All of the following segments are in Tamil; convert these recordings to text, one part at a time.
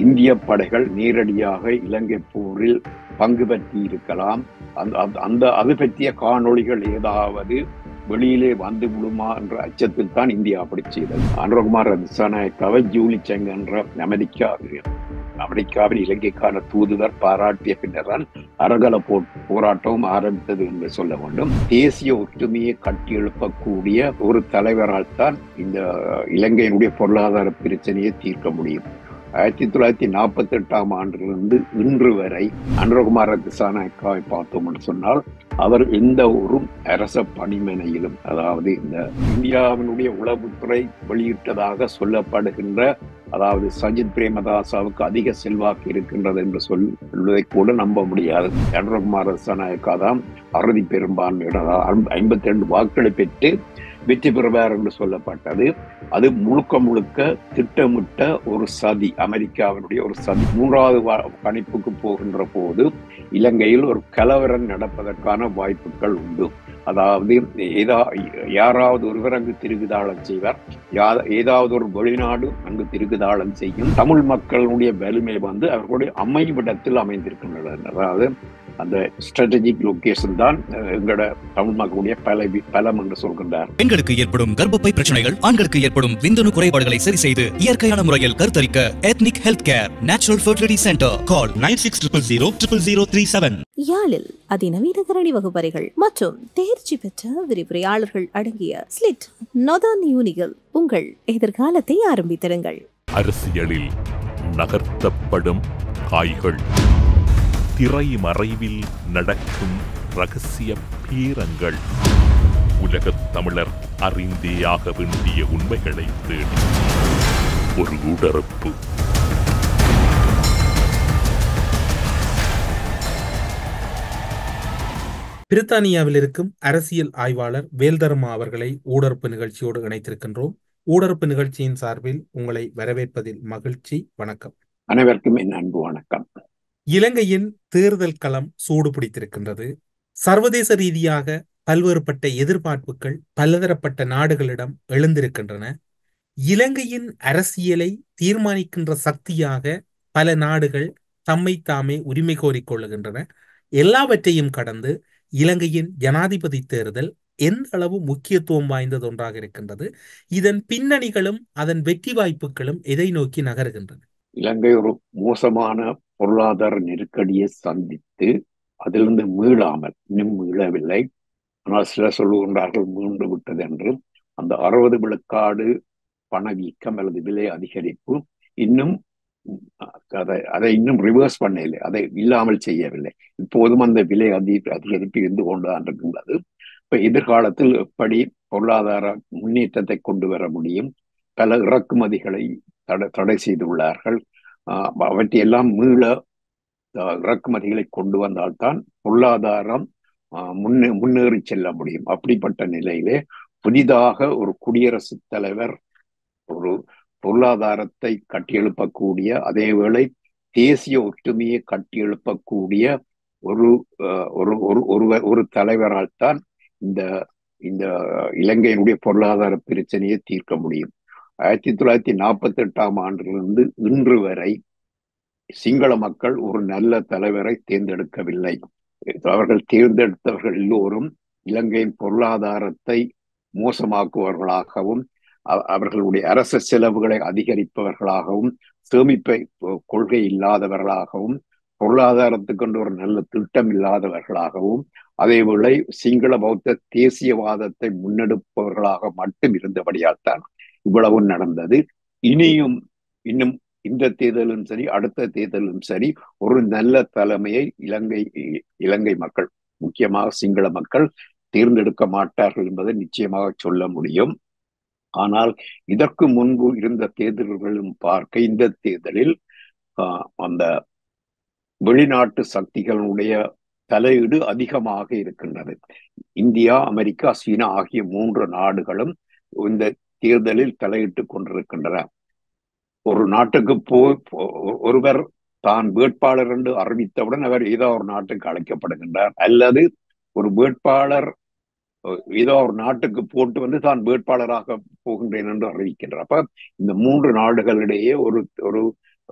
இந்திய படைகள் நேரடியாக இலங்கை போரில் பங்கு பற்றி இருக்கலாம் அந்த அந்த- அந்த அது பற்றிய காணொளிகள் ஏதாவது வெளியிலே வந்து விடுமா என்ற அச்சத்தில் தான் இந்தியா அப்படி செய்தது அனுரகுமார் திசாநாயக்காவை ஜூலி செங் என்ற அமெரிக்கா அமெரிக்காவின் இலங்கைக்கான தூதுவர் பாராட்டிய பின்னர்தான் அரகல போ போராட்டமும் ஆரம்பித்தது என்று சொல்ல வேண்டும் தேசிய ஒற்றுமையை கட்டியெழுப்பக்கூடிய ஒரு தலைவரால் தான் இந்த இலங்கையினுடைய பொருளாதார பிரச்சனையை தீர்க்க முடியும் ஆயிரத்தி தொள்ளாயிரத்தி நாற்பத்தி எட்டாம் ஆண்டிலிருந்து இன்று வரை அனுரகுமார திசாநாயக்காவை பார்த்தோம் என்று சொன்னால் அவர் எந்த ஒரு அரச பணிமனையிலும் அதாவது இந்த இந்தியாவினுடைய உளவுத்துறை வெளியிட்டதாக சொல்லப்படுகின்ற அதாவது சஜித் பிரேமதாசாவுக்கு அதிக செல்வாக்கு இருக்கின்றது என்று சொல் சொல்வதை கூட நம்ப முடியாது அனுரகுமார திசாநாயக்கா தான் அறுதி பெரும்பான்மையுடன் ஐம்பத்தி ரெண்டு வாக்குகளை பெற்று வெற்றி பெறுவார் என்று சொல்லப்பட்டது அது முழுக்க முழுக்க திட்டமிட்ட ஒரு சதி அமெரிக்காவினுடைய ஒரு சதி மூன்றாவது வ- கணிப்புக்கு போகின்ற போது இலங்கையில் ஒரு கலவரம் நடப்பதற்கான வாய்ப்புகள் உண்டு அதாவது ஏதா யாராவது ஒருவர் அங்கு திருகுதாளம் செய்வார் யா- ஏதாவது ஒரு வெளிநாடு அங்கு திருகுதாளம் செய்யும் தமிழ் மக்களுடைய வலிமை வந்து அவர்களுடைய அமைவிடத்தில் அமைந்திருக்கின்றன அதாவது அந்த ஸ்ட்ராட்டஜிக் லொகேஷன் தான் அஹ், எங்களோட தமிழ் மக்களுடைய பல பலம் என்று சொல்கின்றார் பெண்களுக்கு ஏற்படும் கர்ப்பப்பை பிரச்சனைகள் ஆண்களுக்கு ஏற்படும் விந்தணு குறைபாடுகளை சரி செய்து இயற்கையான முறையில் கருத்தரிக்க ethnic health care natural fertility centre call nine six triple zero triple zero three seven யாழில் அதிநவீன கரணி வகுப்பறைகள் மற்றும் தேர்ச்சி பெற்ற விரிவுரையாளர்கள் அடங்கிய ஸ்லிட் நொதர்ன் யூனிகள் உங்கள் எதிர்காலத்தை ஆரம்பித்திருங்கள் அரசியலில் நகர்த்தப்படும் காய்கள் திரை மறைவில் நடக்கும் ரகசிய பீரங்கள் உலகத் தமிழர் அறிந்தேயாக வேண்டிய உண்மைகளை தேடி ஒரு உடறுப்பு பிரித்தானியாவில் இருக்கும் அரசியல் ஆய்வாளர் வேல்தர்மா அவர்களை ஊடறுப்பு நிகழ்ச்சியோடு இணைத்திருக்கின்றோம் ஊடறுப்பு நிகழ்ச்சியின் சார்பில் உங்களை வரவேற்பதில் மகிழ்ச்சி வணக்கம் அனைவருக்கும் என் அன்பு வணக்கம் இலங்கையின் தேர்தல் களம் சூடு பிடித்திருக்கின்றது சர்வதேச ரீதியாக பல்வேறுபட்ட எதிர்பார்ப்புகள் பலதரப்பட்ட நாடுகளிடம் எழுந்திருக்கின்றன இலங்கையின் அரசியலை தீர்மானிக்கின்ற சக்தியாக பல நாடுகள் தம்மை தாமே உரிமை கோரிக் கொள்ளுகின்றன எல்லாவற்றையும் கடந்து இலங்கையின் ஜனாதிபதி தேர்தல் எந்த அளவு முக்கியத்துவம் வாய்ந்தது ஒன்றாக இருக்கின்றது இதன் பின்னணிகளும் அதன் வெற்றி வாய்ப்புகளும் எதை நோக்கி நகருகின்றன இலங்கை ஒரு மோசமான பொருளாதார நெருக்கடியை சந்தித்து அதிலிருந்து மீளாமல் இன்னும் மீளவில்லை ஆனால் சிலர் சொல்லுகின்றார்கள் மீண்டு விட்டது என்று அந்த அறுபது விழுக்காடு பணவீக்கம் அல்லது விலை அதிகரிப்பு இன்னும் அதை அதை இன்னும் ரிவர்ஸ் பண்ணவில்லை அதை இல்லாமல் செய்யவில்லை இப்போதும் அந்த விலை அதி அதிகரிப்பு இருந்து கொண்டுதான் இருக்கின்றது இப்ப எதிர்காலத்தில் எப்படி பொருளாதார முன்னேற்றத்தை கொண்டு வர முடியும் பல இறக்குமதிகளை தடை தடை செய்துள்ளார்கள் ஆஹ் அவற்றையெல்லாம் மீள ஆஹ் இறக்குமதிகளை கொண்டு வந்தால்தான் பொருளாதாரம் ஆஹ் முன்னே முன்னேறி செல்ல முடியும் அப்படிப்பட்ட நிலையிலே புதிதாக ஒரு குடியரசுத் தலைவர் ஒரு பொருளாதாரத்தை கட்டியெழுப்பக்கூடிய அதேவேளை தேசிய ஒற்றுமையை கட்டியெழுப்பக்கூடிய ஒரு ஆஹ் ஒரு ஒரு ஒருவர் ஒரு தலைவரால் தான் இந்த இந்த இலங்கையினுடைய பொருளாதார பிரச்சனையை தீர்க்க முடியும் ஆயிரத்தி தொள்ளாயிரத்தி நாற்பத்தி எட்டாம் ஆண்டிலிருந்து இன்று வரை சிங்கள மக்கள் ஒரு நல்ல தலைவரை தேர்ந்தெடுக்கவில்லை அவர்கள் தேர்ந்தெடுத்தவர்கள் எல்லோரும் இலங்கையின் பொருளாதாரத்தை மோசமாக்குவர்களாகவும் அ- அவர்களுடைய அரச செலவுகளை அதிகரிப்பவர்களாகவும் சேமிப்பை கொ- கொள்கை இல்லாதவர்களாகவும் பொருளாதாரத்துக்கென்று ஒரு நல்ல திட்டம் இல்லாதவர்களாகவும் அதேவேளை சிங்கள பௌத்த தேசியவாதத்தை முன்னெடுப்பவர்களாக மட்டும் இருந்தபடியால் தான் இவ்வளவு நடந்தது இனியும் இன்னும் இந்த தேர்தலும் சரி அடுத்த தேர்தலும் சரி ஒரு நல்ல தலைமையை இலங்கை இலங்கை மக்கள் முக்கியமாக சிங்கள மக்கள் தேர்ந்தெடுக்க மாட்டார்கள் என்பதை நிச்சயமாக சொல்ல முடியும் ஆனால் இதற்கு முன்பு இருந்த தேர்தல்களும் பார்க்க இந்த தேர்தலில் ஆஹ், அந்த வெளிநாட்டு சக்திகளுடைய தலையீடு அதிகமாக இருக்கின்றது இந்தியா அமெரிக்கா சீனா ஆகிய மூன்று நாடுகளும் இந்த தேர்தலில் தலையிட்டுக் கொண்டிருக்கின்றன ஒரு நாட்டுக்கு போ போ- ஒருவர் தான் வேட்பாளர் என்று அறிவித்தவுடன் அவர் ஏதோ ஒரு நாட்டுக்கு அழைக்கப்படுகின்றார் அல்லது ஒரு வேட்பாளர் அஹ், ஏதோ ஒரு நாட்டுக்கு போட்டு வந்து தான் வேட்பாளராக போகின்றேன் என்று அறிவிக்கின்றார் அப்ப இந்த மூன்று நாடுகளிடையே ஒரு ஒரு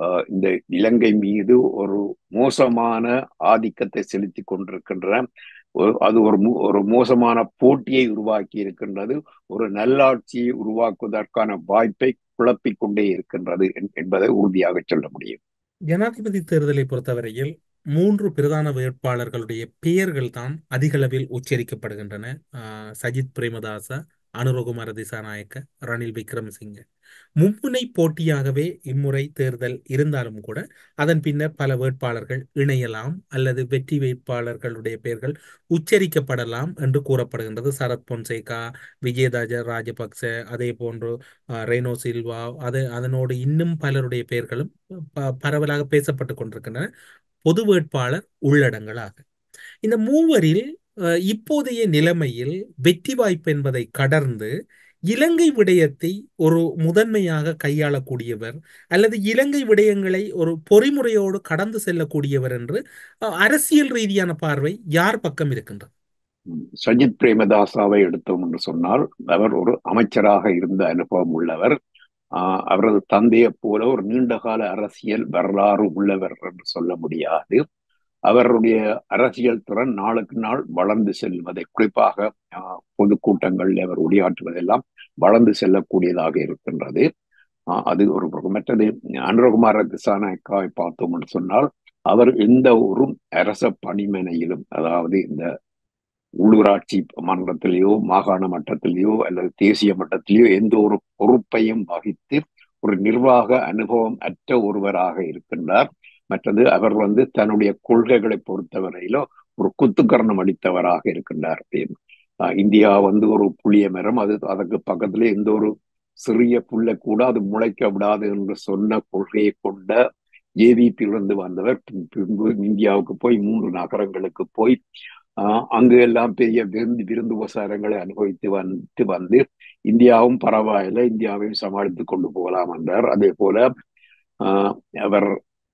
ஆஹ் இந்த இலங்கை மீது ஒரு மோசமான ஆதிக்கத்தை செலுத்தி கொண்டிருக்கின்றன ஒரு- அது ஒரு மோ- ஒரு மோசமான போட்டியை உருவாக்கி இருக்கின்றது ஒரு நல்லாட்சியை உருவாக்குவதற்கான வாய்ப்பை குழப்பிக் கொண்டே இருக்கின்றது என்- என்பதை உறுதியாக சொல்ல முடியும் ஜனாதிபதி தேர்தலை பொறுத்தவரையில் மூன்று பிரதான வேட்பாளர்களுடைய பெயர்கள் தான் அதிகளவில் உச்சரிக்கப்படுகின்றன ஆஹ் சஜித் பிரேமதாச அனுரகுமார திசாநாயக்க ரணில் விக்ரமசிங்க மும்முனை போட்டியாகவே இம்முறை தேர்தல் இருந்தாலும் கூட அதன் பின்னர் பல வேட்பாளர்கள் இணையலாம் அல்லது வெற்றி வேட்பாளர்களுடைய பெயர்கள் உச்சரிக்கப்படலாம் என்று கூறப்படுகின்றது சரத் பொன்சேகா விஜயதாஜ ராஜபக்ச அதே போன்று ஆஹ், ரெய்னோ சில்வா அது அதனோடு இன்னும் பலருடைய பெயர்களும் ப- பரவலாக பேசப்பட்டு கொண்டிருக்கின்றன பொது வேட்பாளர் உள்ளடங்களாக இந்த மூவரில் அஹ், இப்போதைய நிலைமையில் வெற்றி வாய்ப்பு என்பதை கடந்து இலங்கை விடயத்தை ஒரு முதன்மையாக கையாளக்கூடியவர் அல்லது இலங்கை விடயங்களை ஒரு பொறிமுறையோடு கடந்து செல்லக்கூடியவர் என்று அஹ், அரசியல் ரீதியான பார்வை யார் பக்கம் இருக்கின்றது உம், சஜித் பிரேமதாசாவை எடுத்தோம் என்று சொன்னால் அவர் ஒரு அமைச்சராக இருந்த அனுபவம் உள்ளவர் ஆஹ் அவரது தந்தையைப் போல ஒரு நீண்டகால அரசியல் வரலாறு உள்ளவர் என்று சொல்ல முடியாது அவருடைய அரசியல் திறன் நாளுக்கு நாள் வளர்ந்து செல்வதை குறிப்பாக ஆஹ், பொதுக்கூட்டங்களில் அவர் உரையாற்றுவதெல்லாம் வளர்ந்து செல்லக்கூடியதாக இருக்கின்றது ஆஹ், அது ஒரு பக்கம். மற்றது அனுரகுமார திசாநாயக்காவை பார்த்தோம் என்று சொன்னால் அவர் எந்த ஒரு அரச பணிமனையிலும் அதாவது இந்த உள்ளூராட்சி மன்றத்திலேயோ மாகாண மட்டத்திலேயோ அல்லது தேசிய மட்டத்திலேயோ எந்த ஒரு பொறுப்பையும் வகித்து ஒரு நிர்வாக அனுபவம் அற்ற ஒருவராக இருக்கின்றார் மற்றது அவர் வந்து தன்னுடைய கொள்கைகளை பொறுத்தவரையிலோ ஒரு குத்துக்கரணம் அடித்தவராக இருக்கின்றார் ஆஹ் இந்தியா வந்து ஒரு புளிய மரம் அது அதற்கு பக்கத்துல எந்த ஒரு சிறிய புல்லை கூட அது முளைக்க விடாது என்று சொன்ன கொள்கையை கொண்ட ஏவிபியிலிருந்து வந்தவர் பின்- பின்பு இந்தியாவுக்கு போய் மூன்று நகரங்களுக்கு போய் ஆஹ் அங்கு எல்லாம் பெரிய விருந்து விருந்து உபசாரங்களை அனுபவித்து வந்து வந்து இந்தியாவும் பரவாயில்லை இந்தியாவையும் சமாளித்து கொண்டு போகலாம் என்றார் அதே போல ஆஹ் அவர்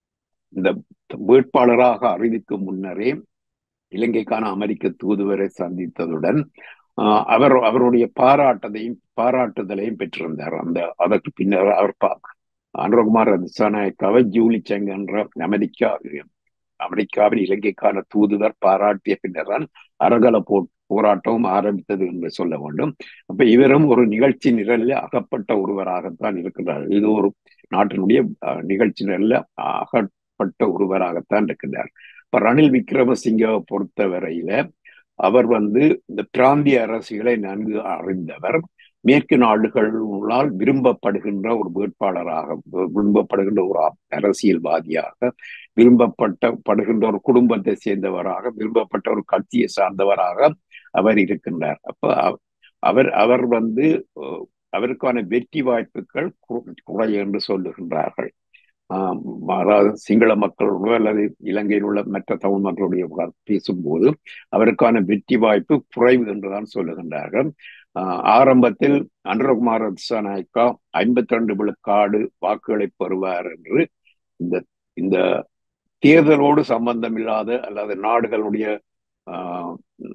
இந்த வேட்பாளராக அறிவிக்கும் முன்னரே இலங்கைக்கான அமெரிக்க தூதுவரை சந்தித்ததுடன் ஆஹ் அவர் அவருடைய பாராட்டத்தையும் பாராட்டுதலையும் பெற்றிருந்தார் அந்த அதற்கு பின்னர் அவர் பா- அனுரகுமார் திசாநாயக்காவை ஜூலி செங் என்ற அமெரிக்கா அமெரிக்காவின் இலங்கைக்கான தூதுவர் பாராட்டிய பின்னர் தான் அரகல போ போராட்டமும் ஆரம்பித்தது என்று சொல்ல வேண்டும் அப்ப இவரும் ஒரு நிகழ்ச்சி நிரலில் அகப்பட்ட ஒருவராகத்தான் இருக்கிறார் இது ஒரு நாட்டினுடைய அஹ், நிகழ்ச்சி நிரலில் அகப்பட்ட ஒருவராகத்தான் இருக்கின்றார் இப்ப ரணில் விக்ரமசிங்கவை பொறுத்தவரையில அவர் வந்து இந்த பிராந்திய அரசியலை நன்கு அறிந்தவர் மேற்கு நாடுகளால் விரும்பப்படுகின்ற ஒரு வேட்பாளராக விரும்பப்படுகின்ற ஒரு அரசியல்வாதியாக விரும்பப்பட்ட படுகின்ற ஒரு குடும்பத்தை சேர்ந்தவராக விரும்பப்பட்ட ஒரு கட்சியை சார்ந்தவராக அவர் இருக்கின்றார் அப்ப அவ- அவர் அவர் வந்து அஹ், அவருக்கான வெற்றி வாய்ப்புகள் கு- குறை என்று சொல்லுகின்றார்கள் ஆஹ் அதாவது சிங்கள மக்களோட அல்லது இலங்கையில் உள்ள மற்ற தமிழ் மக்களுடைய பேசும்போது அவருக்கான வெற்றி வாய்ப்பு குறைவு என்றுதான் சொல்லுகின்றார்கள் ஆஹ் ஆரம்பத்தில் அனுரகுமார திசாநாயக்கா ஐம்பத்தி ரெண்டு விழுக்காடு வாக்குகளை பெறுவார் என்று இந்த இந்த தேர்தலோடு சம்பந்தமில்லாத அல்லது நாடுகளுடைய ஆஹ்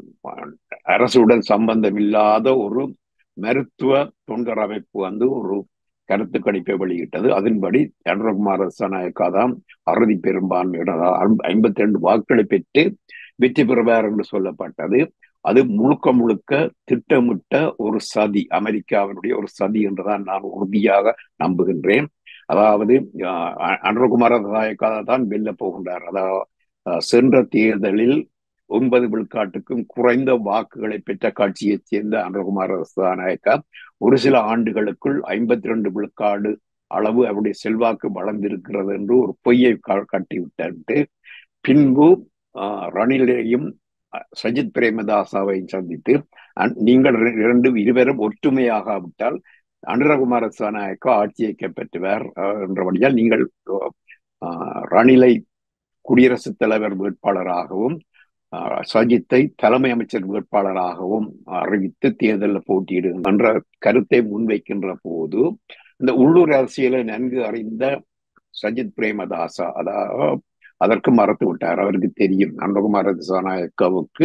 அரசுடன் சம்பந்தமில்லாத ஒரு மருத்துவ தொண்டர் அமைப்பு வந்து ஒரு கருத்து கணிப்பை வெளியிட்டது அதன்படி அனுரகுமார திசாநாயக்கா தான் அறுதி பெரும்பான்மையுடன் ஐம்பத்தி ரெண்டு வாக்குகளை பெற்று வெற்றி பெறுவார் என்று சொல்லப்பட்டது அது முழுக்க முழுக்க திட்டமிட்ட ஒரு சதி அமெரிக்காவினுடைய ஒரு சதி என்றுதான் நான் உறுதியாக நம்புகின்றேன் அதாவது அஹ், அனுரகுமார நாயக்கா தான் வெல்ல போகின்றார் அதாவது அஹ், சென்ற தேர்தலில் ஒன்பது விழுக்காட்டுக்கும் குறைந்த வாக்குகளை பெற்ற கட்சியைச் சேர்ந்த அனுரகுமார நாயக்கா ஒரு சில ஆண்டுகளுக்குள் ஐம்பத்தி ரெண்டு விழுக்காடு அளவு அவருடைய செல்வாக்கு வளர்ந்திருக்கிறது என்று ஒரு பொய்யை க- கட்டிவிட்டு பின்பு ஆஹ், ரணிலையும் அஹ், சஜித் பிரேமதாசாவை சந்தித்து அன்- நீங்கள் இர- இரண்டு இருவரும் ஒற்றுமையாகாவிட்டால் அனுரகுமார சாநாயக்கா ஆட்சியை கைப்பற்றுவார் அஹ், என்றபடியால் நீங்கள் ஆஹ், ரணிலை குடியரசுத் தலைவர் வேட்பாளராகவும் ஆஹ், சஜித்தை தலைமை அமைச்சர் வேட்பாளராகவும் அறிவித்து தேர்தலில் போட்டியிடும் என்ற கருத்தை முன்வைக்கின்ற போது இந்த உள்ளூர் அரசியலை நன்கு அறிந்த சஜித் பிரேமதாசா அதாவது அதற்கு மறத்து விட்டார் அவருக்கு தெரியும் அன்பகுமார திசாநாயக்காவுக்கு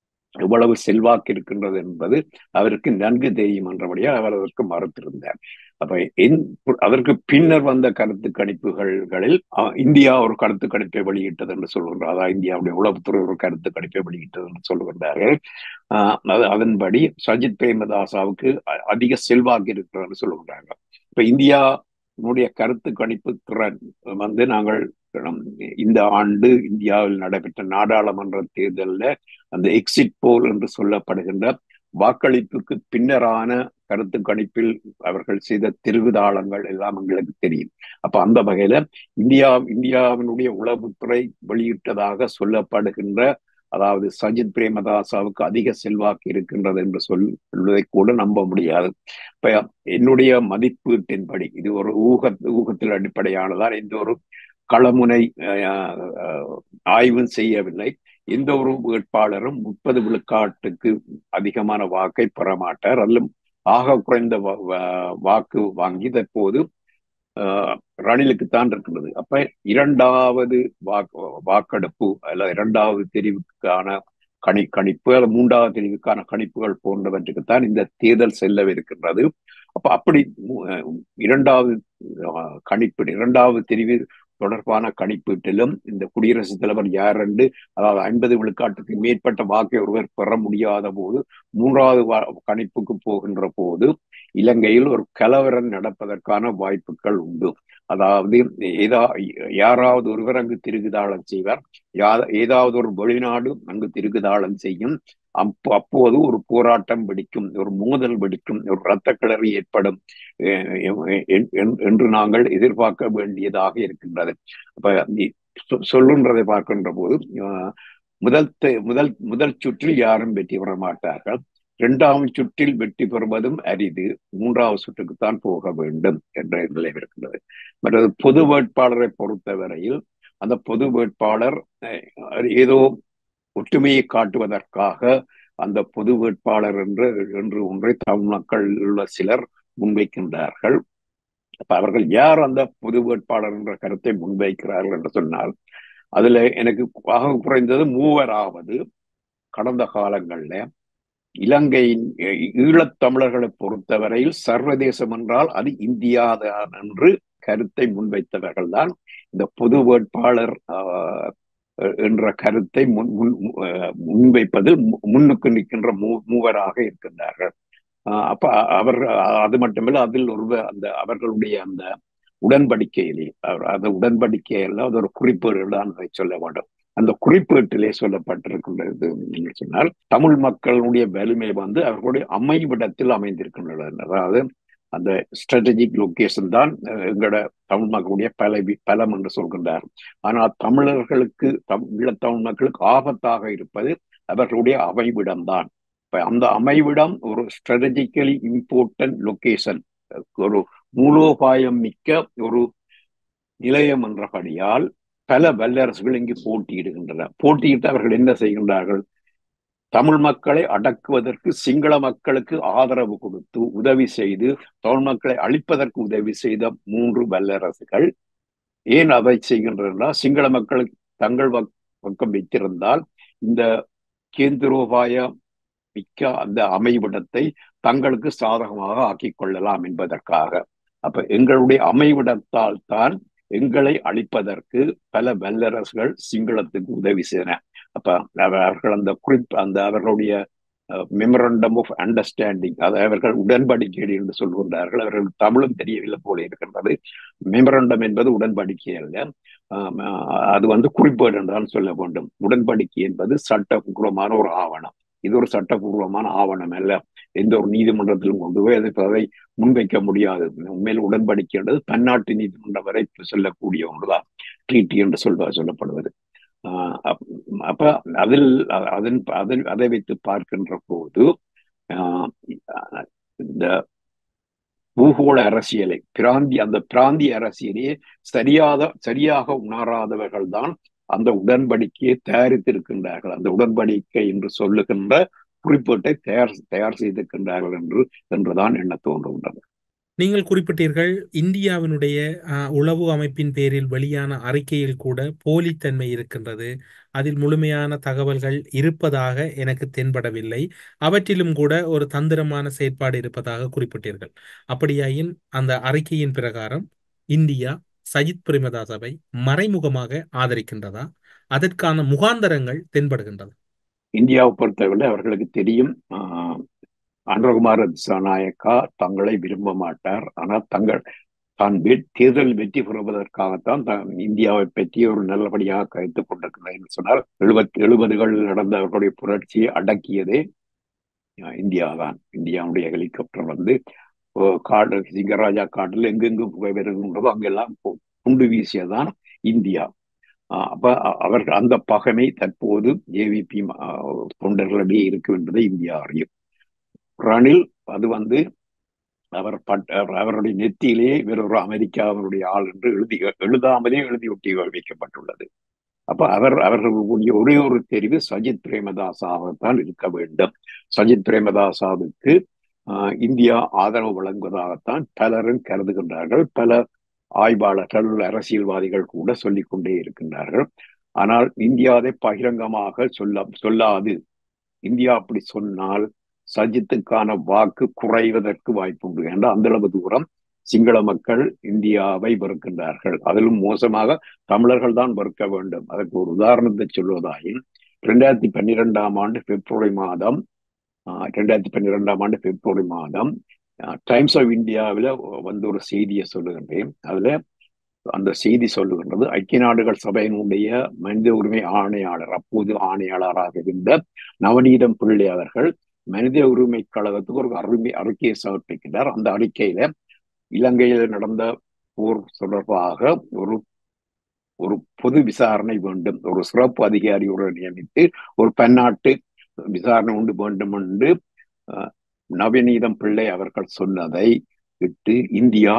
எவ்வளவு செல்வாக்கு இருக்கின்றது என்பது அவருக்கு நன்கு தெரியும் என்றபடியால் அவர் அதற்கு மறுத்திருந்தார் அப்ப என்- அதற்கு பின்னர் வந்த கருத்து கணிப்புகளில் அஹ், இந்தியா ஒரு கருத்து கணிப்பை வெளியிட்டது என்று சொல்கின்றார் அதாவது இந்தியாவுடைய உளவுத்துறை ஒரு கருத்து கணிப்பை வெளியிட்டது என்று சொல்கின்றார்கள் ஆஹ் அது- அதன்படி சஜித் பிரேமதாசாவுக்கு அ- அதிக செல்வாக்கு இருக்கிறது என்று சொல்கின்றார்கள் இப்ப இந்தியாவுடைய கருத்து கணிப்பு திறன் வந்து நாங்கள் ஹம், இந்த ஆண்டு இந்தியாவில் நடைபெற்ற நாடாளுமன்ற தேர்தலில் அந்த எக்ஸிட் போல் என்று சொல்லப்படுகின்ற வாக்களிப்புக்கு பின்னரான கருத்து கணிப்பில் அவர்கள் செய்த திருவிதாளங்கள் எல்லாம் எங்களுக்கு தெரியும் அப்ப அந்த வகையில இந்தியா இந்தியாவினுடைய உளவுத்துறை வெளியிட்டதாக சொல்லப்படுகின்ற அதாவது சஜித் பிரேமதாசாவுக்கு அதிக செல்வாக்கு இருக்கின்றது என்று சொல் சொல்வதை கூட நம்ப முடியாது இப்ப என்னுடைய மதிப்பீட்டின்படி இது ஒரு ஊக ஊகத்தில் அடிப்படையானதால் எந்த ஒரு களமுனை அஹ், அஹ், ஆய்வும் செய்யவில்லை எந்த ஒரு வேட்பாளரும் முப்பது விழுக்காட்டுக்கு அதிகமான வாக்கை பெற மாட்டார் அல்லது ஆக குறைந்த வா- வா- வாக்கு வாங்கி தற்போது ஆஹ், ரணிலுக்குத்தான் இருக்கின்றது அப்ப இரண்டாவது வாக்கு வாக்கெடுப்பு அல்ல இரண்டாவது தெரிவுக்கான கணி கணிப்பு அல்லது மூன்றாவது தெரிவுக்கான கணிப்புகள் போன்றவற்றுக்குத்தான் இந்த தேர்தல் செல்லவிருக்கின்றது அப்ப அப்படி மு- அஹ், இரண்டாவது ஆஹ், கணிப்பீடு இரண்டாவது தெரிவு தொடர்பான கணிப்பீட்டிலும் இந்த குடியரசுத் தலைவர் யார் என்று அதாவது ஐம்பது விழுக்காட்டுக்கு மேற்பட்ட வாக்கை ஒருவர் பெற முடியாத போது மூன்றாவது வா- கணிப்புக்கு போகின்ற போது இலங்கையில் ஒரு கலவரம் நடப்பதற்கான வாய்ப்புகள் உண்டு அதாவது ஏதா யாராவது ஒருவர் அங்கு திருகுதாளம் செய்வார் யா- ஏதாவது ஒரு வெளிநாடு அங்கு திருகுதாளம் செய்யும் அப்போ அப்போது ஒரு போராட்டம் வெடிக்கும் ஒரு மோதல் வெடிக்கும் ஒரு இரத்த கிளறி ஏற்படும் அஹ் எ- எ- என்று நாங்கள் எதிர்பார்க்க வேண்டியதாக இருக்கின்றது அப்ப இ- சொ- சொல்லுன்றதை பார்க்கின்ற போது அஹ், முதல் தெ- முதல் முதல் சுற்றில் யாரும் வெற்றி பெற மாட்டார்கள் இரண்டாவது சுற்றில் வெற்றி பெறுவதும் அரிது மூன்றாவது சுற்றுக்குத்தான் போக வேண்டும் என்ற நிலை இருக்கின்றது மற்றது பொது வேட்பாளரை பொறுத்தவரையில் அந்த பொது வேட்பாளர் அஹ், ஏதோ ஒற்றுமையை காட்டுவதற்காக அந்த பொது வேட்பாளர் என்று என்று ஒன்றை தமிழ் மக்கள் உள்ள சிலர் முன்வைக்கின்றார்கள் அப்ப அவர்கள் யார் அந்த பொது வேட்பாளர் என்ற கருத்தை முன்வைக்கிறார்கள் என்று சொன்னால் அதுல எனக்கு ஆக குறைந்தது மூவராவது கடந்த காலங்கள்ல இலங்கையின் அஹ், ஈழத்தமிழர்களை பொறுத்தவரையில் சர்வதேசம் என்றால் அது இந்தியாதான் என்று கருத்தை முன்வைத்தவர்கள் தான் இந்த பொது வேட்பாளர் ஆஹ், என்ற கருத்தை முன் முன் அஹ், முன்வைப்பதில் மு- முன்னுக்கு நிற்கின்ற மூ மூவராக இருக்கின்றார்கள் ஆஹ் அப்ப அவர் அது மட்டுமல்ல அதில் ஒரு அந்த அவர்களுடைய அந்த உடன்படிக்கையிலே அவர் அந்த உடன்படிக்கையெல்லாம் அது ஒரு குறிப்பேடு தான் அதை சொல்ல வேண்டும் அந்த குறிப்பேட்டிலே சொல்லப்பட்டிருக்கின்றது என்று சொன்னால் தமிழ் மக்களுடைய வலிமை வந்து அவர்களுடைய அமைவிடத்தில் அமைந்திருக்கின்றது அதாவது அந்த ஸ்ட்ராட்டஜிக் லொகேஷன் தான் அஹ், எங்களோட தமிழ் மக்களுடைய பல பலம் என்று சொல்கின்றார் ஆனால் தமிழர்களுக்கு தம் ஈழத்தமிழ் மக்களுக்கு ஆபத்தாக இருப்பது அவர்களுடைய அமைவிடம் தான் இப்ப அந்த அமைவிடம் ஒரு ஸ்ட்ராட்டஜிக்கலி இம்பார்ட்டன்ட் லொகேஷன் ஒரு மூலோபாயம் மிக்க ஒரு நிலையம் என்றபடியால் பல வல்லரசுகள் இங்கு போட்டியிடுகின்றன போட்டியிட்டு அவர்கள் என்ன செய்கின்றார்கள் தமிழ் மக்களை அடக்குவதற்கு சிங்கள மக்களுக்கு ஆதரவு கொடுத்து உதவி செய்து தமிழ் மக்களை அழிப்பதற்கு உதவி செய்த மூன்று வல்லரசுகள் ஏன் அதை செய்கின்றன சிங்கள மக்களுக்கு தங்கள் பக்- பக்கம் வைத்திருந்தால் இந்த கேந்திரோபாய மிக்க அந்த அமைவிடத்தை தங்களுக்கு சாதகமாக ஆக்கிக் கொள்ளலாம் என்பதற்காக அப்ப எங்களுடைய அமைவிடத்தால் தான் எங்களை அழிப்பதற்கு பல வல்லரசுகள் சிங்களத்துக்கு உதவி செய்தன அப்ப அவ- அவர்கள் அந்த குறிப் அந்த அவர்களுடைய மெமரண்டம் ஆஃப் அண்டர்ஸ்டாண்டிங் அதை அவர்கள் உடன்படிக்கை என்று சொல்கின்றார்கள் அவர்கள் தமிழும் தெரியவில்லை போல இருக்கின்றது மெமரண்டம் என்பது உடன்படிக்கை அல்ல ஆம், ஆஹ், அது வந்து குறிப்பேடு என்றால் சொல்ல வேண்டும் உடன்படிக்கை என்பது சட்டபூர்வமான ஒரு ஆவணம் இது ஒரு சட்டபூர்வமான ஆவணம் அல்ல எந்த ஒரு நீதிமன்றத்திலும் கொண்டு போய் அதை அதை முன்வைக்க முடியாது உண்மையில் உடன்படிக்கை என்றது பன்னாட்டு நீதிமன்றம் வரை செல்லக்கூடிய ஒன்றுதான் ட்ரீட்டி என்று சொல்வ சொல்லப்படுவது ஆஹ் அப்- அப்ப அதில் அ- அதன் அதன் அதை வைத்து பார்க்கின்ற போது ஆஹ் இந்த பூகோள அரசியலை பிராந்தி அந்த பிராந்திய அரசியலையே சரியாத சரியாக உணராதவர்கள் தான் அந்த உடன்படிக்கையை தயாரித்திருக்கின்றார்கள் அந்த உடன்படிக்கை என்று சொல்லுகின்ற குறிப்பீட்டை தயார் தயார் செய்திருக்கின்றார்கள் என்று என்றுதான் எண்ண தோன்றுகின்றது நீங்கள் குறிப்பிட்டீர்கள் இந்தியாவினுடைய அஹ், உளவு அமைப்பின் பேரில் வெளியான அறிக்கையில் கூட போலித்தன்மை இருக்கின்றது அதில் முழுமையான தகவல்கள் இருப்பதாக எனக்கு தென்படவில்லை அவற்றிலும் கூட ஒரு தந்திரமான செயற்பாடு இருப்பதாக குறிப்பிட்டீர்கள் அப்படியாயின் அந்த அறிக்கையின் பிரகாரம் இந்தியா சஜித் பிரேமதாசவை மறைமுகமாக ஆதரிக்கின்றதா அதற்கான முகாந்தரங்கள் தென்படுகின்றதா இந்தியாவை பொறுத்தவரை அவர்களுக்கு தெரியும் ஆஹ், அனுரகுமார திசாநாயக்கா தங்களை விரும்ப மாட்டார் ஆனால் தங்கள் தான் வெ- தேர்தல் வெற்றி பெறுவதற்காகத்தான் தான் இந்தியாவை பற்றி ஒரு நல்லபடியாக கருத்துக் கொண்டிருக்கிறார் என்று சொன்னால் எழுபத்தி எழுபதுகள் நடந்த அவர்களுடைய புரட்சியை அடக்கியதே அஹ், இந்தியா தான் இந்தியாவுடைய ஹெலிகாப்டர் வந்து ஓ, காடு சிங்கராஜா காட்டில் எங்கெங்கு புகை வருகின்றதோ அங்கெல்லாம் கு- குண்டு வீசியதான் இந்தியா ஆஹ் அப்ப அ- அவர்கள் அந்த பகைமை தற்போது ஜேவிபி தொண்டர்களிடையே இருக்கும் என்பதை இந்தியா அறியும் ரணில் அது வந்து அவர் பட் அவர்- அவருடைய நெத்தியிலேயே வேறொரு அமெரிக்காவினுடைய ஆள் என்று எழுதி எழுதாமலே எழுதி ஒட்டி வைக்கப்பட்டுள்ளது அப்ப அவர் அவர்களுடைய ஒரே ஒரு தெரிவு சஜித் பிரேமதாசாகத்தான் இருக்க வேண்டும் சஜித் பிரேமதாசாவுக்கு ஆஹ், இந்தியா ஆதரவு வழங்குவதாகத்தான் பலரும் கருதுகின்றார்கள் பல ஆய்வாளர்கள் அரசியல்வாதிகள் கூட சொல்லிக் கொண்டே இருக்கின்றார்கள் ஆனால் இந்தியா அதை பகிரங்கமாக சொல்ல சொல்லாது இந்தியா அப்படி சொன்னால் சஜித்துக்கான வாக்கு குறைவதற்கு வாய்ப்புண்டு ஏன்னா அந்த அளவு தூரம் சிங்கள மக்கள் இந்தியாவை வெறுக்கின்றார்கள் அதிலும் மோசமாக தமிழர்கள் தான் வெறுக்க வேண்டும் அதற்கு ஒரு உதாரணத்தை சொல்வதாயின் இரண்டாயிரத்தி பன்னிரெண்டாம் ஆண்டு பிப்ரவரி மாதம் ஆஹ், இரண்டாயிரத்தி பன்னிரெண்டாம் ஆண்டு பிப்ரவரி மாதம் டைம்ஸ் ஆஃப் இந்தியாவில் வந்து ஒரு செய்தியை சொல்லுகின்றேன் அதுல அந்த செய்தி சொல்லுகின்றது ஐக்கிய நாடுகள் சபையினுடைய மனித உரிமை ஆணையாளர் அப்போது ஆணையாளராக இருந்த நவநீதம் பிள்ளை அவர்கள் மனித உரிமை கழகத்துக்கு ஒரு அருமை அறிக்கையை சமர்ப்பிக்கின்றார் அந்த அறிக்கையில இலங்கையில் நடந்த போர் தொடர்பாக ஒரு ஒரு பொது விசாரணை வேண்டும் ஒரு சிறப்பு அதிகாரியுடன் நியமித்து ஒரு பன்னாட்டு விசாரணை உண்டு வேண்டும் என்று அஹ், நவநீதம் பிள்ளை அவர்கள் சொன்னதை விட்டு இந்தியா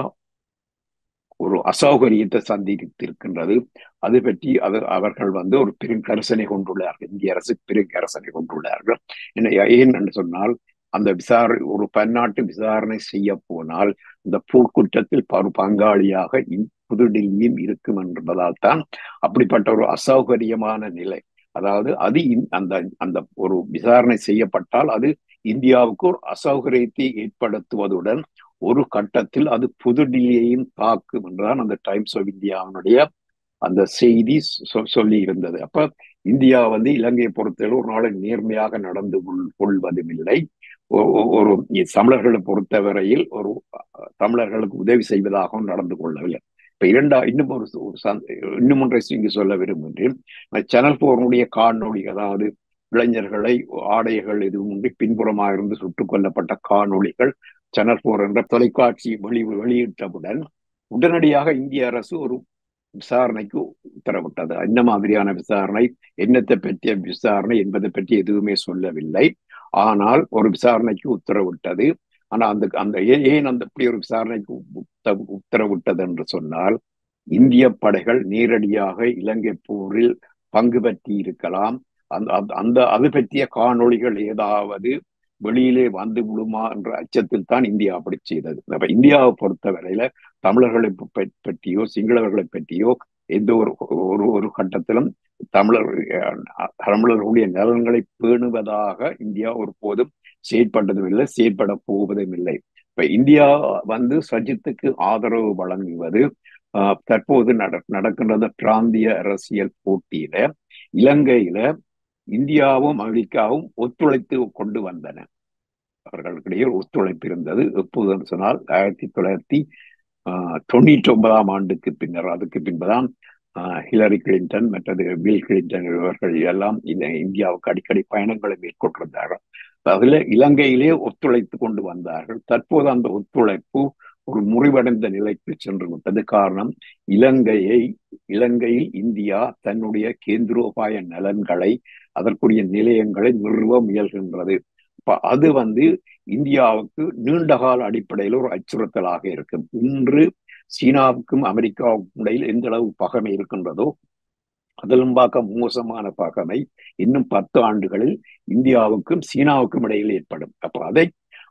ஒரு அசௌகரியத்தை சந்தித்திருக்கின்றது அது பற்றி அது அவர்கள் வந்து ஒரு பெரும் கரிசனை கொண்டுள்ளார்கள் இந்திய அரசு பெரும் கரிசனை கொண்டுள்ளார்கள் என்ன ஏன் என்று சொன்னால் அந்த விசாரணை ஒரு பன்னாட்டு விசாரணை செய்ய போனால் இந்த போர்க்குற்றத்தில் ஒரு பங்காளியாக இந்~ புதுடில்லியும் இருக்கும் என்பதால் தான் அப்படிப்பட்ட ஒரு அசௌகரியமான நிலை அதாவது அது இந்~ அந்த அந்த ஒரு விசாரணை செய்யப்பட்டால் அது இந்தியாவுக்கு ஒரு அசௌகரியத்தை ஏற்படுத்துவதுடன் ஒரு கட்டத்தில் அது புதுடில்லியையும் தாக்கும் என்றுதான் அந்த டைம்ஸ் ஆஃப் இந்தியாவினுடைய அந்த செய்தி சொ- சொல்லி இருந்தது அப்ப இந்தியா வந்து இலங்கையை பொறுத்தவரை ஒரு நாளை நேர்மையாக நடந்து கொள்- கொள்வதும் இல்லை ஒ- ஒ- ஒரு தமிழர்களை பொறுத்தவரையில் ஒரு அஹ், தமிழர்களுக்கு உதவி செய்வதாகவும் நடந்து கொள்ளவில்லை இப்ப இரண்டா இன்னும் ஒரு சு- ஒரு சந்த- இன்னும் ஒன்றை இங்கு சொல்ல விரும்புகின்றேன் சேனல் போனுடைய காணொளி அதாவது இளைஞர்களை ஆடைகள் எதுவுமின்றி பின்புறமாக இருந்து சுட்டுக் கொல்லப்பட்ட காணொளிகள் சேனல் போர் என்ற தொலைக்காட்சி வெளி வெளியிட்டவுடன் உடனடியாக இந்திய அரசு ஒரு விசாரணைக்கு உத்தரவிட்டது என்ன மாதிரியான விசாரணை என்னத்தை பற்றிய விசாரணை என்பதை பற்றி எதுவுமே சொல்லவில்லை ஆனால் ஒரு விசாரணைக்கு உத்தரவிட்டது ஆனா அந்த அந்த ஏ- ஏன் அந்த இப்படி ஒரு விசாரணைக்கு உத்த- உத்தரவிட்டது என்று சொன்னால் இந்திய படைகள் நேரடியாக இலங்கை போரில் பங்கு பற்றி இருக்கலாம் அந்த அந்த- அந்த அது பற்றிய காணொளிகள் ஏதாவது வெளியிலே வந்து விடுமா என்ற அச்சத்தில் தான் இந்தியா அப்படி செய்தது அப்ப இந்தியாவை பொறுத்தவரையில தமிழர்களை ப- பற்றியோ சிங்களவர்களை பற்றியோ எந்த ஒரு ஒரு ஒரு கட்டத்திலும் தமிழர் அஹ், தமிழர்களுடைய நலன்களை பேணுவதாக இந்தியா ஒருபோதும் செயற்பட்டதும் இல்லை செயற்பட போவதும் இல்லை இப்ப இந்தியா வந்து சஜித்துக்கு ஆதரவு வழங்குவது ஆஹ், தற்போது நட நடக்கின்ற பிராந்திய அரசியல் போட்டியில இலங்கையில இந்தியாவும் அமெரிக்காவும் ஒத்துழைத்து கொண்டு வந்தன அவர்களுக்கிடையே ஒரு ஒத்துழைப்பு இருந்தது எப்போதுன்னு சொன்னால் ஆயிரத்தி தொள்ளாயிரத்தி ஆஹ், தொண்ணூற்றி ஒன்பதாம் ஆண்டுக்கு பின்னர் அதுக்கு பின்புதான் ஆஹ், ஹிலரி கிளின்டன் மற்றது பில் கிளின்டன் இவர்கள் எல்லாம் இந்த இந்தியாவுக்கு அடிக்கடி பயணங்களை மேற்கொண்டிருந்தார்கள் அதுல இலங்கையிலே ஒத்துழைத்து கொண்டு வந்தார்கள் தற்போது அந்த ஒத்துழைப்பு ஒரு முறிவடைந்த நிலைக்கு சென்று விட்டது காரணம் இலங்கையை இலங்கையில் இந்தியா தன்னுடைய கேந்திரோபாய நலன்களை அதற்குரிய நிலையங்களை நிறுவ முயல்கின்றது அப்ப அது வந்து இந்தியாவுக்கு நீண்டகால அடிப்படையில் ஒரு அச்சுறுத்தலாக இருக்கும் இன்று சீனாவுக்கும் அமெரிக்காவுக்கும் இடையில் எந்த அளவு பகைமை இருக்கின்றதோ அதிலும் பார்க்க மோசமான பகைமை இன்னும் பத்து ஆண்டுகளில் இந்தியாவுக்கும் சீனாவுக்கும் இடையில் ஏற்படும் அப்ப அதை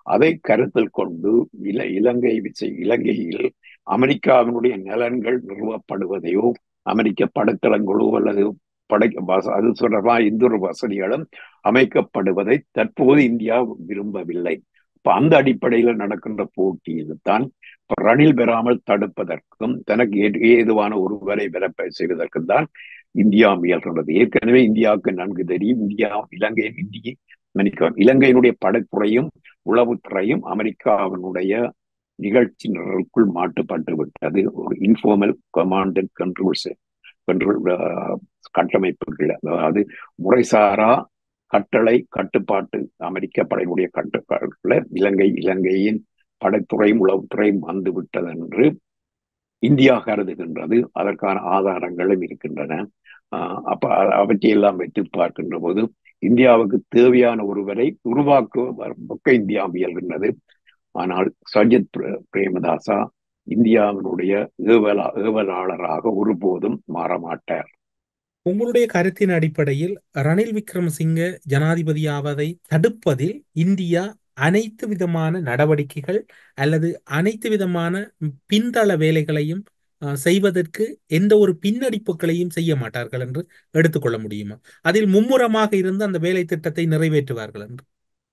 அதை கருத்தில் கொண்டு இல இலங்கை விசை- இலங்கையில் அமெரிக்காவினுடைய நலன்கள் நிறுவப்படுவதையோ அமெரிக்க படைத்தளங்களோ அல்லது படை வச- அது தொடர்பாக இன்னொரு வசதிகளும் அமைக்கப்படுவதை தற்போது இந்தியா விரும்பவில்லை இப்ப அந்த அடிப்படையில நடக்கின்ற போட்டியில் தான் இப்ப ரணில் பெறாமல் தடுப்பதற்கும் தனக்கு ஏ- ஏதுவான ஒருவரை விரப்ப செய்வதற்கும் தான் இந்தியா முயல்கின்றது ஏற்கனவே இந்தியாவுக்கு நன்கு தெரியும் இந்தியா இலங்கையின் இந்திய மன்னிக்கவும், இலங்கையினுடைய படைத்துறையும் உளவுத்துறையும் அமெரிக்காவினுடைய நிகழ்ச்சி நிரலுக்குள் மாட்டுப்பட்டு விட்டது ஒரு informal command and controls control கட்டமைப்புகள் அதாவது முறைசாரா கட்டளை கட்டுப்பாட்டு அமெரிக்க படையினுடைய கட்டுப்பாடுல இலங்கை இலங்கையின் படைத்துறையும் உளவுத்துறையும் வந்து விட்டது என்று இந்தியா கருதுகின்றது அதற்கான ஆதாரங்களும் இருக்கின்றன ஆஹ் அப்ப அ- அவற்றையெல்லாம் வைத்து பார்க்கின்ற போது இந்தியாவுக்கு தேவையான ஒருவரை உருவாக்குவதற்கு இந்தியா முயல்கின்றது ஆனால் சஜித் பிரே- பிரேமதாசா இந்தியாவினுடைய ஏவலா ஏவலாளராக ஒருபோதும் மாறமாட்டார் உங்களுடைய கருத்தின் அடிப்படையில் ரணில் விக்ரமசிங்க ஜனாதிபதியாவதை தடுப்பதில் இந்தியா அனைத்து விதமான நடவடிக்கைகள் அல்லது அனைத்து விதமான பின்தள வேலைகளையும் அஹ், செய்வதற்கு எந்த ஒரு பின்னடிப்புகளையும் செய்ய மாட்டார்கள் என்று எடுத்துக்கொள்ள முடியுமா அதில் மும்முரமாக இருந்து அந்த வேலை திட்டத்தை நிறைவேற்றுவார்கள் என்று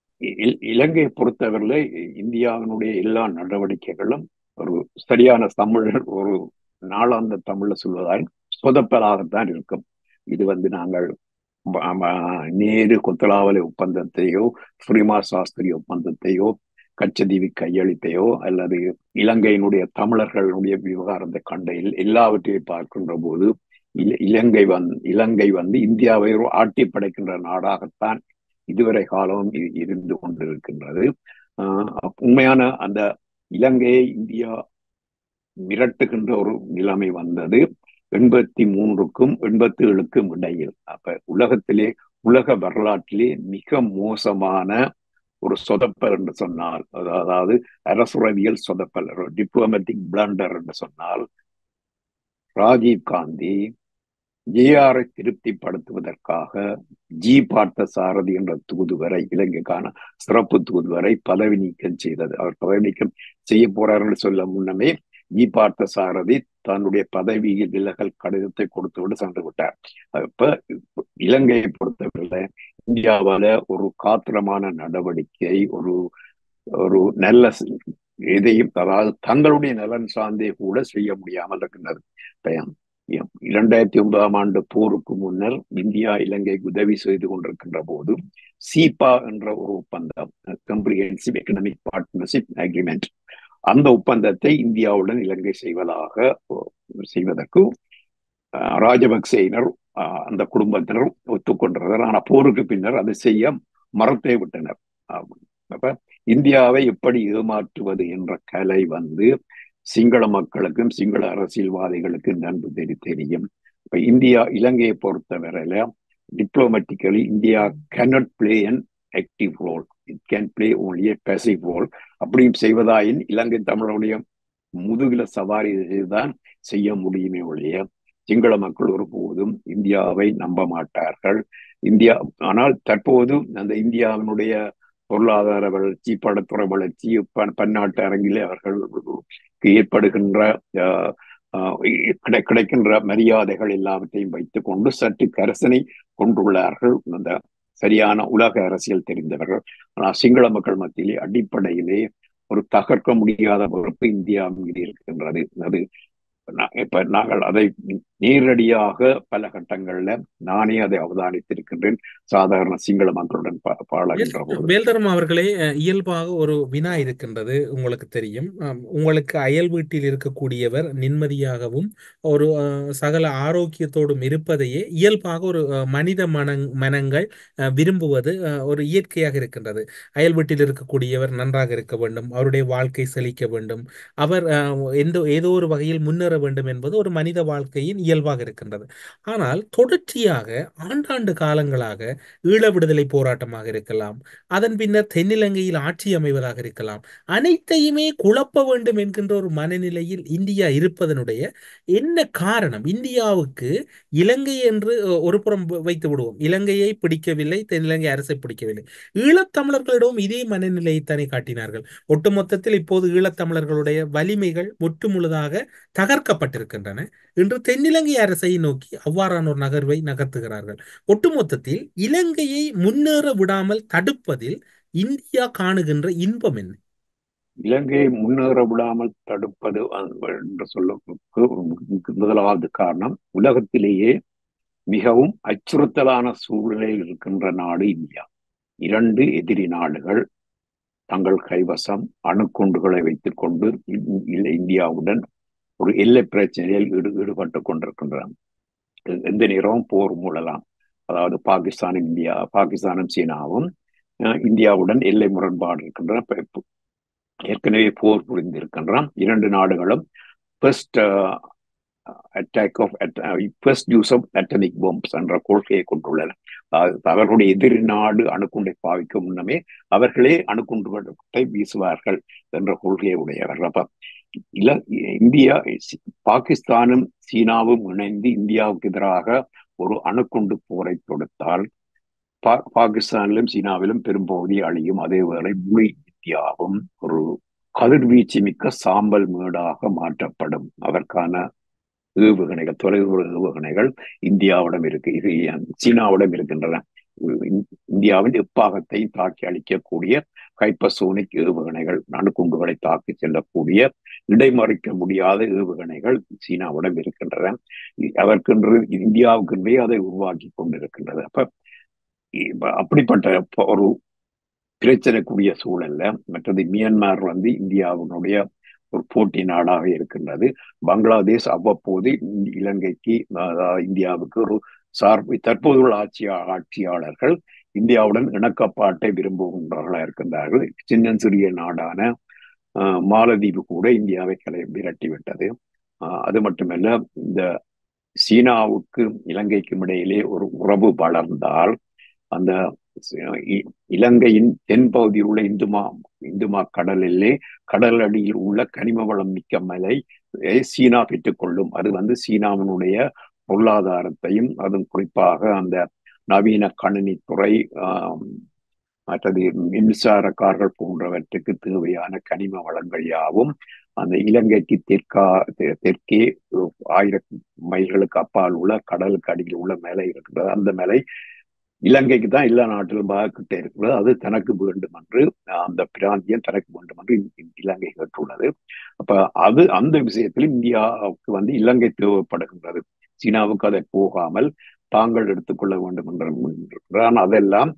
இ- இலங்கையை பொறுத்தவரையில இந்தியாவினுடைய எல்லா நடவடிக்கைகளும் ஒரு சரியான தமிழ் ஒரு நாளாந்த தமிழ்ல சொல்வதால் சொதப்பலாகத்தான் இருக்கும் இது வந்து நாங்கள் ம- ம- நேரு கொத்தலாவலை ஒப்பந்தத்தையோ சுரிமா சாஸ்திரி ஒப்பந்தத்தையோ கச்சதீவி கையெழுத்தையோ அல்லது இலங்கையினுடைய தமிழர்களுடைய விவகாரத்தை கண்ட எல்- எல்லாவற்றையும் பார்க்கின்ற போது இல- இலங்கை வந்து இலங்கை வந்து இந்தியாவை ஒரு ஆட்டி படைக்கின்ற நாடாகத்தான் இதுவரை காலம் இ- இருந்து கொண்டிருக்கின்றது ஆஹ் உண்மையான அந்த இலங்கையை இந்தியா மிரட்டுகின்ற ஒரு நிலைமை வந்தது எண்பத்தி மூன்றுக்கும் எண்பத்தி ஏழுக்கும் இடையில் அப்ப உலகத்திலே உலக வரலாற்றிலே மிக மோசமான ஒரு சொதப்பல் என்று சொன்னால் அதா- அதாவது அரசுறவியல் சொதப்பல் டிப்ளமேட்டிக் பிளண்டர் என்று சொன்னால் ராஜீவ் காந்தி ஜேஆரை திருப்திப்படுத்துவதற்காக ஜி பார்த்த சாரதி என்ற தூதுவரை இலங்கைக்கான சிறப்பு தூதுவரை பதவி நீக்கம் செய்தது அவர் பதவி நீக்கம் செய்ய போறாருன்னு சொல்ல முன்னமே ஜி பார்த்த சாரதி தன்னுடைய பதவியில் விலகல் கடிதத்தை கொடுத்துவிட்டு சென்று விட்டார் அப்ப இலங்கையை பொறுத்தவரை இந்தியாவால ஒரு காத்திரமான நடவடிக்கை ஒரு ஒரு நல்ல ஸ்- எதையும் அதாவது தங்களுடைய நலன் சார்ந்தே கூட செய்ய முடியாமல் இருக்கின்றது பயம் இரண்டாயிரத்தி ஒன்பதாம் ஆண்டு போருக்கு முன்னர் இந்தியா இலங்கைக்கு உதவி செய்து கொண்டிருக்கின்ற போது சீபா என்ற ஒரு ஒப்பந்தம் கம்ப்ரிஹென்சிவ் எக்கனாமிக் பார்ட்னர்ஷிப் அக்ரிமெண்ட் அந்த ஒப்பந்தத்தை இந்தியாவுடன் இலங்கை செய்வதாக செய்வதற்கு அஹ், ராஜபக்சேயினர் அஹ், அந்த குடும்பத்தினர் ஒத்துக்கொண்டிருந்தனர் ஆனால் போருக்கு பின்னர் அதை செய்ய மறத்தே விட்டனர் அஹ், அப்ப இந்தியாவை எப்படி ஏமாற்றுவது என்ற கலை வந்து சிங்கள மக்களுக்கும் சிங்கள அரசியல்வாதிகளுக்கும் நன்கு தெரி தெரியும் இப்ப இந்தியா இலங்கையை பொறுத்தவரையில diplomatically India cannot play an active role it can play only a passive role அப்படியும் செய்வதாயின் இலங்கை தமிழருடைய முதுகில சவாரி தான் செய்ய முடியுமே ஒழிய சிங்கள மக்கள் ஒருபோதும் இந்தியாவை நம்ப மாட்டார்கள் இந்தியா ஆனால் தற்போது அந்த இந்தியாவினுடைய பொருளாதார வளர்ச்சி படத்துறை வளர்ச்சி பன்- பன்னாட்டு அரங்கிலே அவர்களுக்கு ஏற்படுகின்ற ஆஹ், ஆஹ், கிடை- கிடைக்கின்ற மரியாதைகள் எல்லாவற்றையும் வைத்துக் கொண்டு சற்று கரசனை கொண்டுள்ளார்கள் அந்த சரியான உலக அரசியல் தெரிந்தவர்கள் ஆனால் சிங்கள மக்கள் மத்தியிலே அடிப்படையிலே ஒரு தகர்க்க முடியாத பொறுப்பு இந்தியா மீது இருக்கின்றது அது நா- இப்ப நாங்கள் அதை நேரடியாக பல கட்டங்கள்ல நானே அதை அவதானித்திருக்கின்றேன் சாதாரண சிங்கள மக்களுடன் பா- பாடுகின்ற போது வேல்தரம் அவர்களே அஹ், இயல்பாக ஒரு வினா இருக்கின்றது உங்களுக்கு தெரியும் ஆம், உங்களுக்கு அயல் வீட்டில் இருக்கக்கூடியவர் நிம்மதியாகவும் ஒரு அஹ், சகல ஆரோக்கியத்தோடும் இருப்பதையே இயல்பாக ஒரு அஹ், மனித மனங் மனங்கள் அஹ், விரும்புவது அஹ், ஒரு இயற்கையாக இருக்கின்றது அயல் வீட்டில் இருக்கக்கூடியவர் நன்றாக இருக்க வேண்டும் அவருடைய வாழ்க்கை செழிக்க வேண்டும் அவர் அஹ், எந்த ஏதோ ஒரு வகையில் முன்னேற வேண்டும் என்பது ஒரு மனித வாழ்க்கையின் இயல்பாக இருக்கின்றது ஆனால் தொடர்ச்சியாக ஆண்டாண்டு காலங்களாக ஈழ விடுதலை போராட்டமாக இருக்கலாம் அதன் பின்னர் தென்னிலங்கையில் ஆட்சி அமைவதாக இருக்கலாம் அனைத்தையுமே குழப்ப வேண்டும் என்கின்ற ஒரு மனநிலையில் இந்தியா இருப்பதனுடைய என்ன காரணம் இந்தியாவுக்கு இலங்கை என்று அஹ், ஒரு புறம் வ- வைத்து விடுவோம் இலங்கையை பிடிக்கவில்லை தென்னிலங்கை அரசை பிடிக்கவில்லை ஈழத்தமிழர்களிடம் இதே மனநிலையைத்தானே காட்டினார்கள் ஒட்டுமொத்தத்தில் இப்போது ஈழத்தமிழர்களுடைய வலிமைகள் முற்றுமுழுதாக தகர்க்கப்பட்டிருக்கின்றன இன்று தென்னிலங்கை அரசை நோக்கி அவ்வாறான ஒரு நகர்வை நகர்த்துகிறார்கள் ஒட்டுமொத்தத்தில் இலங்கையை முன்னேற விடாமல் தடுப்பதில் இந்தியா காணுகின்ற இன்பம் என்ன இலங்கையை முன்னேற விடாமல் தடுப்பது அ- என்று சொல்ல முதலாவது காரணம் உலகத்திலேயே மிகவும் அச்சுறுத்தலான சூழ்நிலையில் இருக்கின்ற நாடு இந்தியா இரண்டு எதிரி நாடுகள் தங்கள் கைவசம் அணுக்குண்டுகளை வைத்துக் கொண்டு இ- இ- இந்தியாவுடன் ஒரு எல்லை பிரச்சனையில் ஈடு ஈடுபட்டு கொண்டிருக்கின்றன எ- எந்த நேரமும் போர் மூடலாம் அதாவது பாகிஸ்தானும் இந்தியா பாகிஸ்தானும் சீனாவும் அஹ், இந்தியாவுடன் எல்லை முரண்பாடு இருக்கின்றன இப்ப- இப்ப ஏற்கனவே போர் புரிந்திருக்கின்றன இரண்டு நாடுகளும் first attack of first use of atomic bombs என்ற கொள்கையை கொண்டுள்ளன அதாவது அவர்களுடைய எதிரி நாடு அணுகுண்டை பாவிக்கும் முன்னமே அவர்களே அணுகுண்டுகளை வீசுவார்கள் என்ற கொள்கையை உடையவர்கள் அப்ப இல இந்தியா சி- பாகிஸ்தானும் சீனாவும் இணைந்து இந்தியாவுக்கு எதிராக ஒரு அணுகுண்டு போரை தொடுத்தால் பா பாகிஸ்தானிலும் சீனாவிலும் பெரும்பகுதி அழியும் அதே வேளை முழு இந்தியாவும் ஒரு கதிர்வீச்சு மிக்க சாம்பல் மேடாக மாற்றப்படும் அதற்கான ஏவுகணைகள் தொலைதூர ஏவுகணைகள் இந்தியாவிடம் இருக்கு இது சீனாவிடம் இருக்கின்றன இந்~ இந்தியாவின் எப்பாகத்தை தாக்கி அழிக்கக்கூடிய ஹைப்பர்சோனிக் ஏவுகணைகள் அணுகுண்டுகளை தாக்கி செல்லக்கூடிய இடைமறிக்க முடியாத ஏவுகணைகள் சீனாவிடம் இருக்கின்றன இ- அதற்கென்று இந்தியாவுக்கென்றே அதை உருவாக்கி கொண்டிருக்கின்றது அப்ப இப்ப அப்படிப்பட்ட ப- ஒரு பிரச்சனைக்குரிய சூழல்ல மற்றது மியான்மர் வந்து இந்தியாவினுடைய ஒரு போட்டி நாடாக இருக்கின்றது பங்களாதேஷ் அவ்வப்போது இந்~ இலங்கைக்கு அதாவது இந்தியாவுக்கு ஒரு சார்பு தற்போதுள்ள ஆட்சி ஆட்சியாளர்கள் இந்தியாவுடன் இணக்கப்பாட்டை விரும்புகின்றவர்களாக இருக்கின்றார்கள் சின்ன சிறிய நாடான ஆஹ், மாலத்தீவு கூட இந்தியாவை கிளை விரட்டி விட்டது ஆஹ், அது மட்டுமல்ல இந்த சீனாவுக்கு இலங்கைக்கும் இடையிலே ஒரு உறவு வளர்ந்தால் அந்த சி- இ- இலங்கையின் தென்பகுதியில் உள்ள இந்துமா இந்துமா கடலிலே கடல் அடியில் உள்ள கனிம வளம் மிக்க மலை ஐ சீனா பெற்றுக்கொள்ளும் அது வந்து சீனாவினுடைய பொருளாதாரத்தையும் அதுவும் குறிப்பாக அந்த நவீன கணினித்துறை ஆம், மற்றது மின்சார கார்கள் போன்றவற்றுக்கு தேவையான கனிம வளங்கள் யாவும் அந்த இலங்கைக்கு தெற்கா தெ- தெற்கே ஆயிரம் மைல்களுக்கு அப்பால் உள்ள கடலுக்கு அடியில் உள்ள மலை இருக்கிறது அந்த மலை இலங்கைக்கு தான் எல்லா நாட்டிலும் பாகிட்ட இருக்கிறது அது தனக்கு வேண்டும் என்று அஹ், அந்த பிராந்தியம் தனக்கு வேண்டும் என்று இ- இ- இலங்கை கேட்டுள்ளது அப்ப அது அந்த விஷயத்தில் இந்தியாவுக்கு வந்து இலங்கை தேவைப்படுகின்றது சீனாவுக்கு அதை போகாமல் தாங்கள் எடுத்துக்கொள்ள வேண்டும் என்று ஆனால் அதெல்லாம்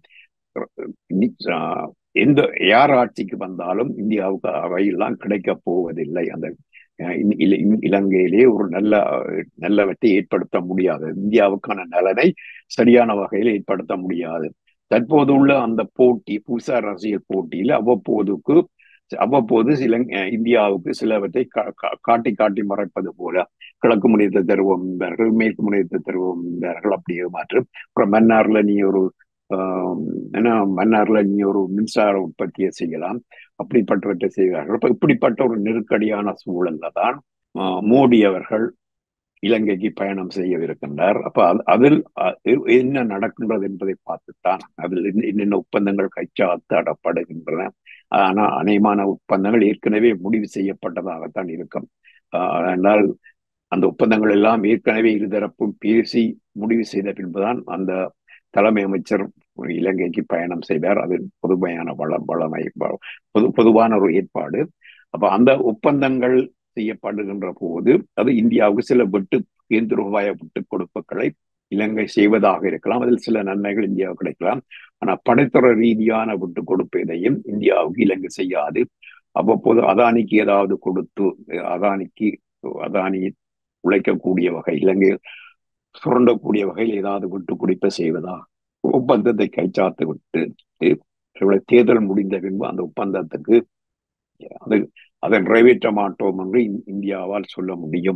நி- ஆஹ், எந்த யார் ஆட்சிக்கு வந்தாலும் இந்தியாவுக்கு அவையெல்லாம் கிடைக்கப் போவதில்லை அந்த அஹ், இ- இல- இ- இலங்கையிலே ஒரு நல்ல நல்லவற்றை ஏற்படுத்த முடியாது இந்தியாவுக்கான நலனை சரியான வகையில் ஏற்படுத்த முடியாது தற்போது உள்ள அந்த போட்டி புதுசா அரசியல் போட்டியில் அவ்வப்போதுக்கு அவ்வப்போது சில அஹ், இந்தியாவுக்கு சிலவற்றை கா- கா- காட்டி காட்டி மறைப்பது போல கிழக்கு முனையத்தை தருவோம் என்பார்கள் மேற்கு முனையத்தை தருவோம் என்பார்கள் அப்படியே மாற்று அப்புறம் மன்னார்ல நீ ஒரு ஆஹ், என்ன மன்னார்ல நீ ஒரு மின்சார உற்பத்தியை செய்யலாம் அப்படிப்பட்டவற்றை செய்வார்கள் அப்ப இப்படிப்பட்ட ஒரு நெருக்கடியான சூழல்ல தான் ஆஹ், மோடி அவர்கள் இலங்கைக்கு பயணம் செய்யவிருக்கின்றார் அப்ப அது- அதில் அ- எ- என்ன நடக்கின்றது என்பதை பார்த்துத்தான் அதில் என்ன- என்னென்ன ஒப்பந்தங்கள் கைச்சாத்தாடப்படுகின்றன ஆனா அநேகமான ஒப்பந்தங்கள் ஏற்கனவே முடிவு செய்யப்பட்டதாகத்தான் இருக்கும் ஆஹ் அதனால் அந்த ஒப்பந்தங்கள் எல்லாம் ஏற்கனவே இருதரப்பும் பேசி முடிவு செய்த பின்புதான் அந்த தலைமை அமைச்சர் இலங்கைக்கு பயணம் செய்தார் அது பொதுமையான வள வளமை வ- பொது பொதுவான ஒரு ஏற்பாடு அப்ப அந்த ஒப்பந்தங்கள் செய்யப்படுகின்ற போது அது இந்தியாவுக்கு சில வெட்டு கேந்திர ரூபாய விட்டு கொடுப்புகளை இலங்கை செய்வதாக இருக்கலாம் அதில் சில நன்மைகள் இந்தியாவுக்கு கிடைக்கலாம் ஆனா படைத்துறை ரீதியான விட்டு கொடுப்பு எதையும் இந்தியாவுக்கு இலங்கை செய்யாது அவ்வப்போது அதானிக்கு ஏதாவது கொடுத்து அதானிக்கு அதானி உழைக்கக்கூடிய வகை இலங்கை சுரண்டக்கூடிய வகையில் ஏதாவது விட்டு கொடுப்பை செய்வதா ஒப்பந்தத்தை கைச்சாத்து விட்டு இவ்வளவு தேர்தல் முடிந்த பின்பு அந்த ஒப்பந்தத்துக்கு அது அதை நிறைவேற்ற மாட்டோம் என்று இந்- இந்தியாவால் சொல்ல முடியும்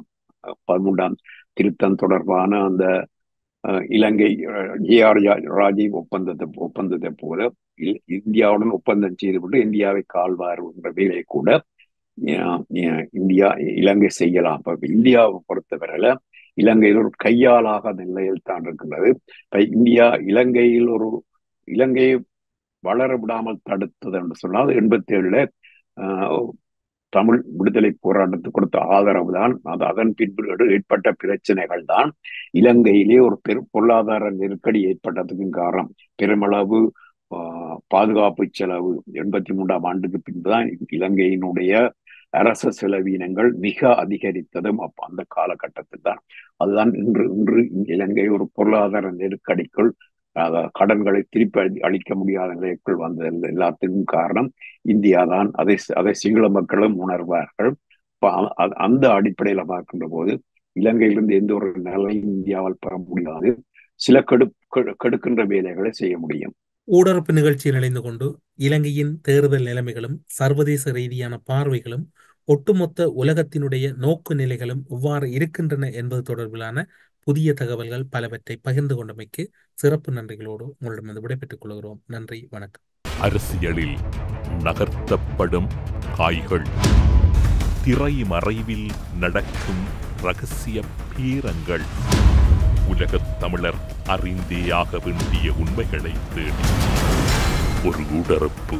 பதிமூன்றாம் திருத்தம் தொடர்பான அந்த அஹ், இலங்கை ஜேஆர் ராஜீவ் ஒப்பந்தத்தை ஒப்பந்தத்தை போல இ- இந்தியாவுடன் ஒப்பந்தம் செய்துவிட்டு இந்தியாவை கால்வார் என்ற வேலையை கூட அஹ், அஹ், இந்தியா இலங்கை செய்யலாம் அப்ப இந்தியாவை பொறுத்தவரையில இலங்கையில் ஒரு கையாளாக நிலையில் தான் இருக்கின்றது இப்ப இந்தியா இலங்கையில் ஒரு இலங்கையை வளர விடாமல் தடுத்தது என்று சொன்னால் எண்பத்தி ஏழுல தமிழ் விடுதலை போராட்டத்துக்கு கொடுத்த ஆதரவு தான் அது அதன் பின்பு ஏற்பட்ட பிரச்சனைகள் தான் இலங்கையிலே ஒரு பெரு பொருளாதார நெருக்கடி ஏற்பட்டதுக்கும் காரணம் பெருமளவு ஆஹ், பாதுகாப்பு செலவு எண்பத்தி மூன்றாம் ஆண்டுக்கு பின்புதான் இலங்கையினுடைய அரச செலவீனங்கள் மிக அதிகரித்ததும் அப்ப அந்த காலகட்டத்தில் தான் அதுதான் இன்று இன்று இலங்கை ஒரு பொருளாதார நெருக்கடிக்குள் அஹ், கடன்களை திருப்பி அளி- அளிக்க முடியாத நிலைக்குள் வந்தது எல்லாத்துக்கும் காரணம் இந்தியா தான் அதை அதை சிங்கள மக்களும் உணர்வார்கள் அப்ப அ- அ- அந்த அடிப்படையில பார்க்கின்ற போது இலங்கையிலிருந்து எந்த ஒரு நிலையும் இந்தியாவால் பெற முடியாது சில கெடு கெடு- கெடுக்கின்ற வேலைகளை செய்ய முடியும் ஊடறுப்பு நிகழ்ச்சியில் இணைந்து கொண்டு இலங்கையின் தேர்தல் நிலைமைகளும் சர்வதேச ரீதியான பார்வைகளும் ஒட்டுமொத்த உலகத்தினுடைய நோக்கு நிலைகளும் எவ்வாறு இருக்கின்றன என்பது தொடர்பிலான புதிய தகவல்கள் பலவற்றை பகிர்ந்து கொண்டமைக்கு சிறப்பு நன்றிகளோடு உங்களிடமிருந்து விடைபெற்றுக் கொள்கிறோம் நன்றி வணக்கம் அரசியலில் நகர்த்தப்படும் காய்கள் திரை மறைவில் நடக்கும் ரகசிய பீரங்கள் உலகத் தமிழர் அறிந்தேயாக வேண்டிய உண்மைகளை தேடி ஒரு உடறுப்பு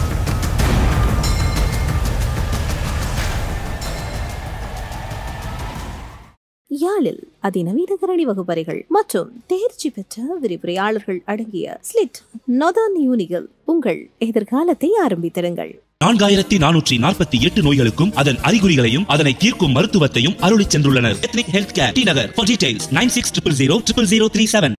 யாழில் அதிநவீன கரணி வகுப்பறைகள் மற்றும் தேர்ச்சி பெற்ற விரிவுரையாளர்கள் அடங்கிய ஸ்லிட் நொதர்ன் யூனிகள் உங்கள் எதிர்காலத்தை ஆரம்பித்திருங்கள் நான்காயிரத்தி நானூற்றி நாற்பத்தி எட்டு நோய்களுக்கும் அதன் அறிகுறிகளையும் அதனை தீர்க்கும் மருத்துவத்தையும் அருளிச் சென்றுள்ளனர் ethnic health care T Nagar for details nine six triple zero triple zero three seven